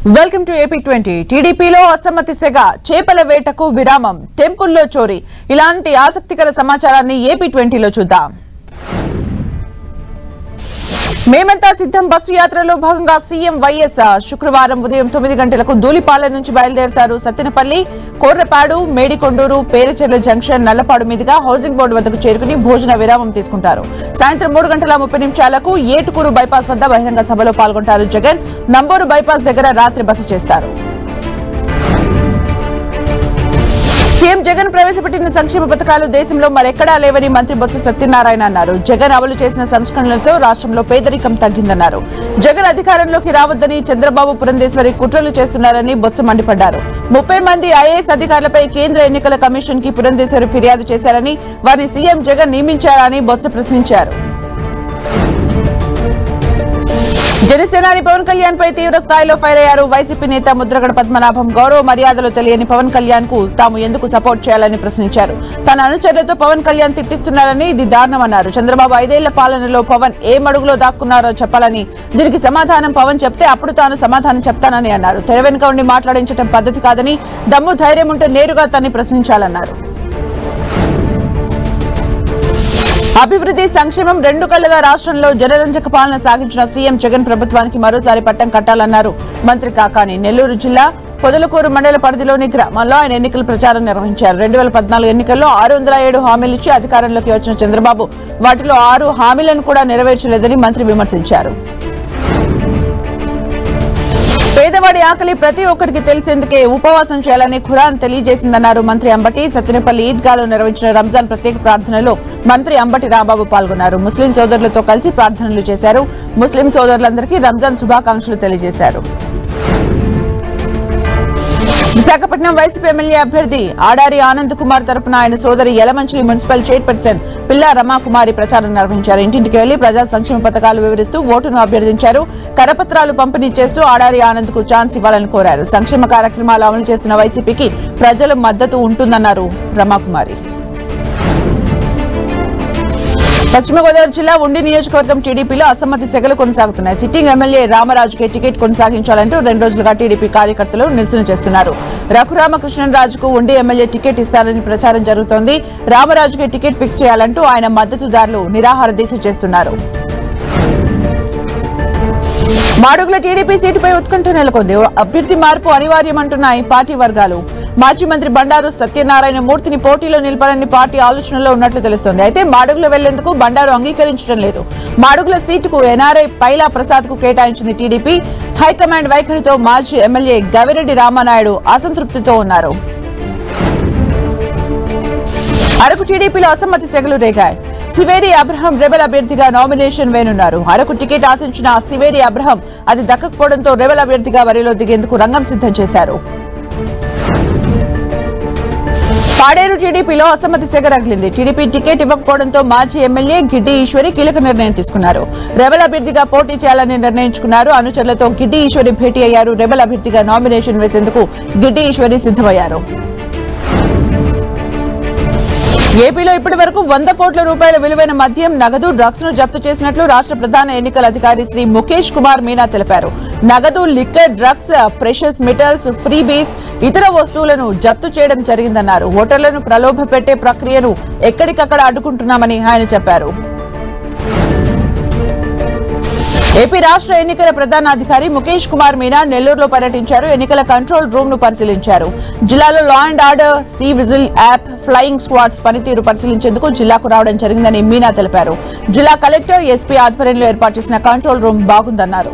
welcome to AP twenty టీడీపీలో అసమ్మతి సెగ చేపల వేటకు విరామం టెంపుల్లో చోరీ ఇలాంటి ఆసక్తికర సమాచారాన్ని ఏపీ ట్వంటీలో చూద్దాం మేమంతా సిద్ధం బస్సు యాత్రలో భాగంగా సీఎం వైఎస్ శుక్రవారం ఉదయం తొమ్మిది గంటలకు ధూళిపాలెం నుంచి బయలుదేరతారు సత్తెనపల్లి కోర్రపాడు మేడికొండూరు పేరచెర్ల జంక్షన్ నల్లపాడు మీదుగా హౌసింగ్ బోర్డు వద్దకు చేరుకుని భోజన విరామం తీసుకుంటారు సాయంత్రం మూడు గంటల ముప్పై నిమిషాలకు ఏటుకూరు బైపాస్ వద్ద బహిరంగ సభలో పాల్గొంటారు జగన్ నంబూరు బైపాస్ దగ్గర రాత్రి బస చేస్తారు సీఎం జగన్ ప్రవేశపెట్టిన సంక్షేమ పథకాలు దేశంలో మరెక్కడా లేవని మంత్రి బొత్స సత్యనారాయణ అన్నారు జగన్ అమలు చేసిన సంస్కరణలతో రాష్ట్రంలో పేదరికం తగ్గిందన్నారు జగన్ అధికారంలోకి రావద్దని చంద్రబాబు పురంధేశ్వరి కుట్రలు చేస్తున్నారని బొత్స మండిపడ్డారు ముప్పై మంది ఐఏఎస్ అధికారులపై కేంద్ర ఎన్నికల కమిషన్ కి పురంధేశ్వరి ఫిర్యాదు చేశారని వారిని సీఎం జగన్ నియమించారని బొత్స ప్రశ్నించారు జనసేనాని పవన్ కళ్యాణ్ పై తీవ్ర స్థాయిలో ఫైర్ అయ్యారు వైసీపీ నేత ముద్రగడ పద్మనాభం గౌరవ మర్యాదలు తెలియని పవన్ కళ్యాణ్ కు తాము ఎందుకు సపోర్ట్ చేయాలని ప్రశ్నించారు తన అనుచరులతో పవన్ కళ్యాణ్ తిట్టిస్తున్నారని ఇది దారుణమన్నారు చంద్రబాబు ఐదేళ్ల పాలనలో పవన్ ఏ మడుగులో దాక్కున్నారో చెప్పాలని దీనికి సమాధానం పవన్ చెప్తే అప్పుడు తాను సమాధానం చెప్తానని అన్నారు తెర వెనుక ఉండి మాట్లాడించడం పద్ధతి కాదని దమ్ము ధైర్యం ఉంటే నేరుగా తన్ని ప్రశ్నించాలన్నారు అభివృద్ధి సంక్షేమం రెండు కళ్లుగా రాష్ట్రంలో జనరంజక పాలన సాగించిన సీఎం జగన్ ప్రభుత్వానికి మరోసారి పట్టం కట్టాలన్నారు మంత్రి కాకాని నెల్లూరు జిల్లా పొదలకూరు మండల పరిధిలోని గ్రామాల్లో ఆయన ఎన్నికల ప్రచారం నిర్వహించారు రెండు వేల పద్నాలుగు ఎన్నికల్లో ఆరు వందల ఏడు హామీలు ఇచ్చి అధికారంలోకి వచ్చిన చంద్రబాబు వాటిలో ఆరు హామీలను కూడా నెరవేర్చలేదని మంత్రి విమర్శించారు పేదవాడి ఆకలి ప్రతి ఒక్కరికి తెలిసేందుకే ఉపవాసం చేయాలని ఖురాన్ తెలియజేసిందన్నారు మంత్రి అంబటి సత్తెనపల్లి ఈద్గాలో నిర్వహించిన రంజాన్ ప్రత్యేక ప్రార్థనలో మంత్రి అంబటి రాంబాబు పాల్గొన్నారు ముస్లిం సోదరులతో కలిసి ప్రార్థనలు చేశారు ముస్లిం సోదరులందరికీ రంజాన్ శుభాకాంక్షలు తెలియజేశారు విశాఖపట్నం వైసీపీ ఎమ్మెల్యే అభ్యర్థి ఆడారి ఆనంద్ కుమార్ తరపున ఆయన సోదరి యలమంచిలి మున్సిపల్ చైర్పర్సన్ పిల్లా రమాకుమారి ప్రచారం నిర్వహించారు ఇంటింటికి వెళ్లి ప్రజా సంక్షేమ పథకాలు వివరిస్తూ ఓటును అభ్యర్థించారు కరపత్రాలు పంపిణీ చేస్తూ ఆడారి ఆనంద్ కు ఛాన్స్ ఇవ్వాలని కోరారు సంక్షేమ కార్యక్రమాలు అమలు చేస్తున్న వైసీపీకి ప్రజల మద్దతు ఉంటుందన్నారు రమాకుమారి పశ్చిమ గోదావరి జిల్లా ఉండి నియోజకవర్గం టీడీపీలో అసమ్మతి సెగలు కొనసాగుతున్నాయి సిట్టింగ్ ఎమ్మెల్యే రామరాజుకి టికెట్ కొనసాగించాలంటూ రెండు రోజులుగా టీడీపీ కార్యకర్తలు నిరసన చేస్తున్నారు రఘురామకృష్ణరాజుకు ఉండి ఎమ్మెల్యే టికెట్ ఇస్తారని ప్రచారం జరుగుతోంది రామరాజుకి టికెట్ ఫిక్స్ చేయాలంటూ ఆయన మద్దతుదారులు నిరాహార దీక్ష చేస్తున్నారు మాడుగుల టీడీపీ సీటుపై ఉత్కంఠ నెలకొంది అభ్యర్థి మార్పు అనివార్యమంటున్నాయి పార్టీ వర్గాలు మాజీ మంత్రి బండారు సత్యనారాయణ మూర్తిని పోటీలో నిలపాలని పార్టీ ఆలోచనలో ఉన్నట్లు తెలుస్తోంది అయితే మాడుగుల వెళ్లేందుకు బండారు అంగీకరించడం లేదు మాడుగుల సీటుకు ఎన్ఆర్ఐ పైలా ప్రసాద్ కు కేటాయించింది టీడీపీ హైకమాండ్ వైఖరితో మాజీ ఎమ్మెల్యే గవిరెడ్డి రామానాయుడు అసంతృప్తితో ఉన్నారు అరకు టీడీపీలో అసమ్మతి సెగలు రేగాయి సివేరి అబ్రహం రెబెల్ అభ్యర్థిగా నామినేషన్ వేనున్నారు అరకు టికెట్ ఆశించిన సివేరి అబ్రహం అది దక్కకపోవడంతో రెబెల్ అభ్యర్థిగా బరిలో దిగేందుకు రంగం సిద్ధం చేశారు పాడేరు టీడీపీలో అసమ్మతి సెగ రగిలింది టీడీపీ టికెట్ ఇవ్వకపోవడంతో మాజీ ఎమ్మెల్యే గిడ్డి ఈశ్వరి కీలక నిర్ణయం తీసుకున్నారు రెబల్ అభ్యర్థిగా పోటీ చేయాలని నిర్ణయించుకున్నారు అనుచరులతో గిడ్డి ఈశ్వరి భేటీ అయ్యారు రెబల్ అభ్యర్థిగా నామినేషన్ వేసేందుకు గిడ్డి ఈశ్వరి సిద్ధమయ్యారు ఏపీలో ఇప్పటి వరకు వంద కోట్ల రూపాయల విలువైన మద్యం నగదు డ్రగ్స్ ను జప్తు చేసినట్లు రాష్ట్ర ప్రధాన ఎన్నికల అధికారి శ్రీ ముఖేష్ కుమార్ మీనా తెలిపారు నగదు liquor drugs precious metals freebies ఇతర వస్తువులను జప్తు చేయడం జరిగిందన్నారు ఓటర్లను ప్రలోభ పెట్టే ప్రక్రియను ఎక్కడికక్కడ అడ్డుకుంటున్నామని ఆయన చెప్పారు ఏపీ రాష్ట్ర ఎన్నికల ప్రధానాధికారి ముఖేష్ కుమార్ మీనా నెల్లూరులో పర్యటించారు ఎన్నికల కంట్రోల్ రూమ్ ను పరిశీలించారు జిల్లాలో law and order C vigil app flying squads పనితీరు పరిశీలించేందుకు జిల్లాకు రావడం జరిగిందని మీనా తెలిపారు జిల్లా కలెక్టర్ ఎస్పీ ఆధ్వర్యంలో ఏర్పాటు చేసిన కంట్రోల్ రూమ్ బాగుందన్నారు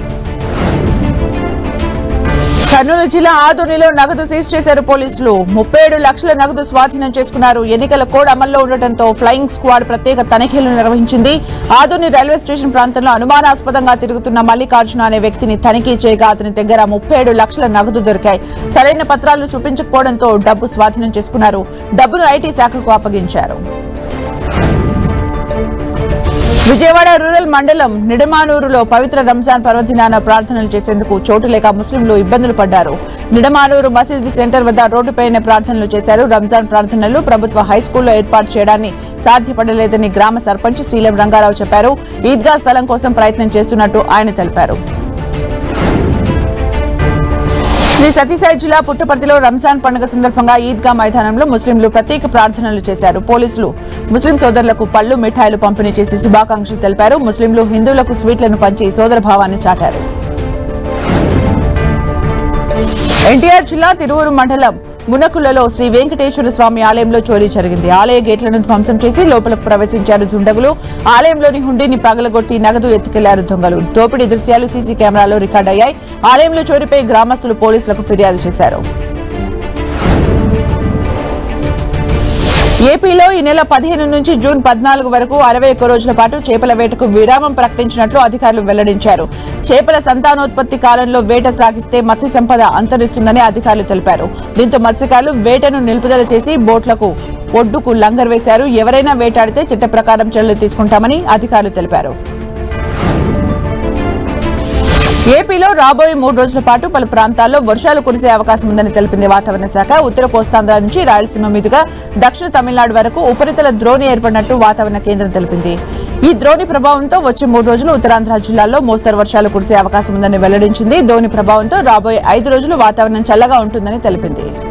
కర్నూలు జిల్లా ఆదోనిలో నగదు సీజ్ చేశారు పోలీసులు ముప్పై ఏడు లక్షల నగదు స్వాధీనం చేసుకున్నారు ఎన్నికల కోడ్ అమల్లో ఉండటంతో ఫ్లయింగ్ స్క్వాడ్ ప్రత్యేక తనిఖీలు నిర్వహించింది ఆదోని రైల్వే స్టేషన్ ప్రాంతంలో అనుమానాస్పదంగా తిరుగుతున్న మల్లికార్జున అనే వ్యక్తిని తనిఖీ చేయగా అతని దగ్గర ముప్పై ఏడు లక్షల నగదు దొరికాయి సరైన పత్రాలు చూపించకపోవడంతో డబ్బు స్వాధీనం చేసుకున్నారు డబ్బును ఐటీ శాఖకు అప్పగించారు విజయవాడ రూరల్ మండలం నిడమానూరులో పవిత్ర రంజాన్ పర్వదినాన ప్రార్థనలు చేసేందుకు చోటు లేక ముస్లింలు ఇబ్బందులు పడ్డారు నిడమానూరు మసీదు సెంటర్ వద్ద రోడ్డుపైనే ప్రార్థనలు చేశారు రంజాన్ ప్రార్థనలు ప్రభుత్వ హైస్కూల్లో ఏర్పాటు చేయడాన్ని సాధ్యపడలేదని గ్రామ సర్పంచ్ శీలం రంగారావు చెప్పారు ఈద్గా స్థలం కోసం ప్రయత్నం చేస్తున్నట్టు ఆయన తెలిపారు శ్రీ సతీసాయి జిల్లా పుట్టపర్తిలో రంజాన్ పండుగ సందర్భంగా ఈద్గా మైదానంలో ముస్లింలు ప్రత్యేక ప్రార్థనలు చేశారు పోలీసులు ముస్లిం సోదరులకు పళ్లు మిఠాయిలు పంపిణీ చేసి శుభాకాంక్షలు తెలిపారు ముస్లింలు హిందువులకు స్వీట్లను పంచి సోదర భావాన్ని చాటారు ఎన్టీఆర్ జిల్లా తిరువురు మండలం మునకులలో శ్రీ వెంకటేశ్వర స్వామి ఆలయంలో చోరీ జరిగింది ఆలయ గేట్లను ధ్వంసం చేసి లోపలకు ప్రవేశించారు దుండగులు ఆలయంలోని హుండీని పగలగొట్టి నగదు ఎత్తుకెళ్లారు దొంగలు దోపిడీ దృశ్యాలు సీసీ కెమెరాలో రికార్డయ్యాయి ఆలయంలో చోరీపై గ్రామస్తులు పోలీసులకు ఫిర్యాదు చేశారు ఏపీలో ఈ నెల పదిహేను నుంచి జూన్ పద్నాలుగు వరకు అరవై ఒక్క రోజుల పాటు చేపల వేటకు విరామం ప్రకటించినట్లు అధికారులు వెల్లడించారు చేపల సంతానోత్పత్తి కాలంలో వేట సాగిస్తే మత్స్య సంపద అంతరిస్తుందని అధికారులు తెలిపారు దీంతో మత్స్యకారులు వేటను నిలుపుదల చేసి బోట్లకు ఒడ్డుకు లంగర్ వేశారు ఎవరైనా వేటాడితే చట్ట ప్రకారం చర్యలు తీసుకుంటామని అధికారులు తెలిపారు ఏపీలో రాబోయే మూడు రోజుల పాటు పలు ప్రాంతాల్లో వర్షాలు కురిసే అవకాశం ఉందని తెలిపింది వాతావరణ శాఖ ఉత్తర కోస్తాంధ్ర నుంచి రాయలసీమ మీదుగా దక్షిణ తమిళనాడు వరకు ఉపరితల ద్రోణి ఏర్పడినట్టు వాతావరణ కేంద్రం తెలిపింది ఈ ద్రోణి ప్రభావంతో వచ్చే మూడు రోజులు ఉత్తరాంధ్ర జిల్లాల్లో మోస్తరు వర్షాలు కురిసే అవకాశం ఉందని వెల్లడించింది ద్రోణి ప్రభావంతో రాబోయే ఐదు రోజులు వాతావరణం చల్లగా ఉంటుందని తెలిపింది